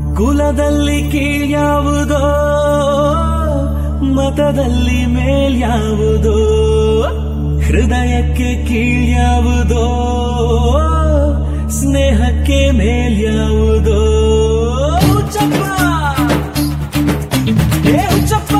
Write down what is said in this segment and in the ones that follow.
ಕುಲದಲ್ಲಿ ಕೀಳ್ಯಾವುದೋ ಮತದಲ್ಲಿ ಮೇಲ್ಯಾವುದೋ ಹೃದಯಕ್ಕೆ ಕೀಳ್ಯಾವುದೋ ಸ್ನೇಹಕ್ಕೆ ಮೇಲ್ಯಾವುದೋ ಹುಚ್ಚಪ್ಪ ಏ ಹುಚ್ಚಪ್ಪ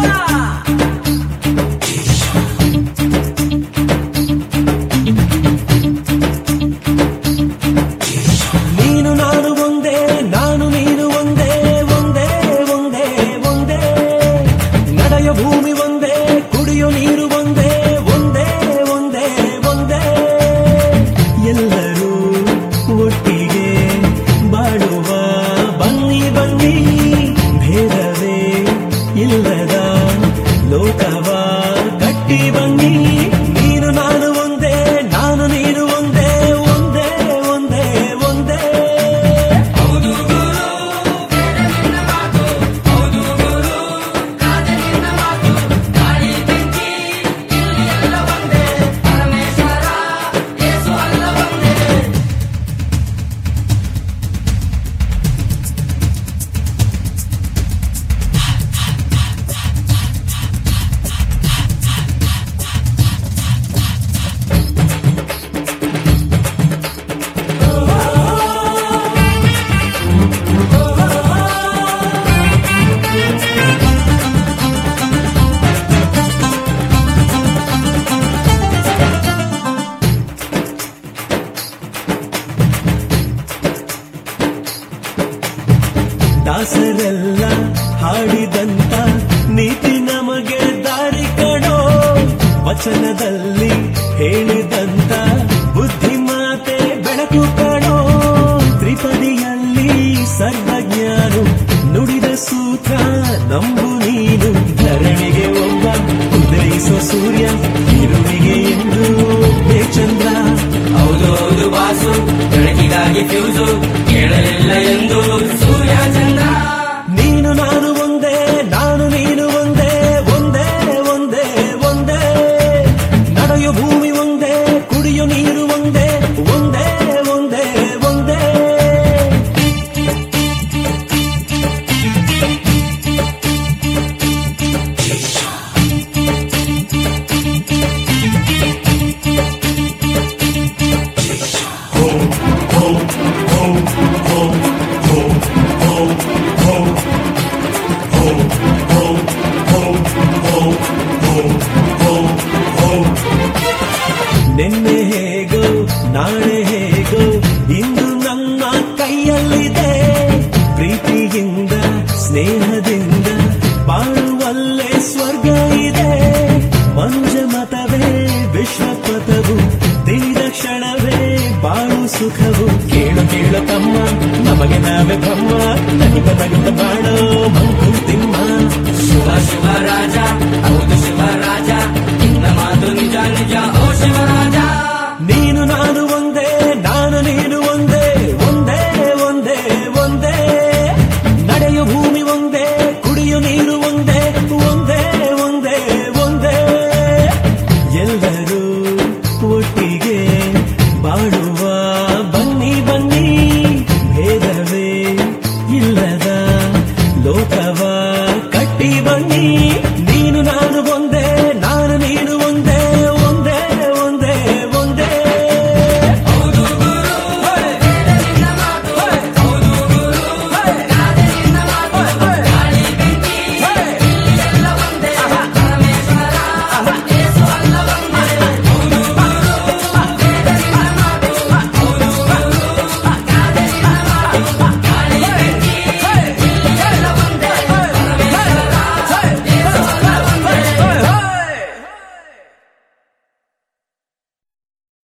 ನೀನು ನಾನು ಒಂದೇ ನಾನು ನೀನು ಒಂದೇ ಒಂದೇ ಒಂದೇ ಒಂದೇ ನಡೆಯೋ ಭೂಮಿ ಒಂದೇ ಕುಡಿಯೋ ನೀರು ಒಂದೇ ಒಂದೇ ಒಂದೇ ಒಂದೇ ಎಲ್ಲರೂ ಒಟ್ಟಿಗೆ ಬಾಳುವ ಬನ್ನಿ ಬನ್ನಿ ಭೇದವೇ ಇಲ್ಲದ ಲೋಕವ ಕಟ್ಟಿ ಬನ್ನಿ ನೀನು ನಾನು ಒಂದೇ ನಾನು ನೀನು ಒಂದೇ ಒಂದೇ ಒಂದೇ ಒಂದೇ ದಾಸರೆಲ್ಲ ಹಾಡಿದಂತ ನೀತಿ ನಮಗೆ ದಾರಿ ಕಣೋ ವಚನದಲ್ಲಿ ಹೇಳಿದಂತ ಬುದ್ಧಿ ಮಾತೆ ಬೆಳಕು ಕಣೋ ತ್ರಿಪದಿಯಲ್ಲಿ ಸರ್ವಜ್ಞಾನು ನುಡಿದ ಸೂತ್ರ ನಂಬು ನೀನು ಧರಣಿಗೆ ಒಬ್ಬ ಉದಯಿಸೋ ಸೂರ್ಯ ಇರುವಿಗೆ ಎಂದು ಚಂದ್ರ ಹೌದು ಹೌದು ಬಾಸು ಬೆಳಕಿಗಾಗಿ ಫ್ಯೂಸು ಕೇಳಲಿಲ್ಲ ಎಂದು ಸೂರ್ಯ ಚಂದ್ರ ನೀನು ನಾನು ಒಂದೇ ನಾನು ನೀನು ಒಂದೇ ಒಂದೇ ಒಂದೇ ಒಂದೇ ನಡೆಯೋ ಭೂಮಿ ಒಂದೇ ಕುಡಿಯೋ ನೀರು ಒಂದೇ ಒಂದೇ ಒಂದೇ ಒಂದೇ ನಿನ್ನೆ ಹೇಗೋ ನಾಳೆ ಹೇಗೋ ಇಂದು ನಮ್ಮ ಕೈಯಲ್ಲಿದೆ ಪ್ರೀತಿಯಿಂದ ಸ್ನೇಹದಿಂದ ಬಾಳುವಲ್ಲೇ ಸ್ವರ್ಗ ಇದೆ ಮಂಜ ಮತವೇ ವಿಶ್ವಪಥವು ತಿಳಿದ ಕ್ಷಣವೇ ಬಾಳು ಸುಖವು ಕೇಳು ಕೇಳು ತಮ್ಮ ನಮಗೆ ನಾವೇ ಬ್ರಹ್ಮ ನನಿಪ ನಗಿತ ಬಾಳೋ ಮಂಕು ತಿಮ್ಮ ಶಿವ ಶಿವ ರಾಜ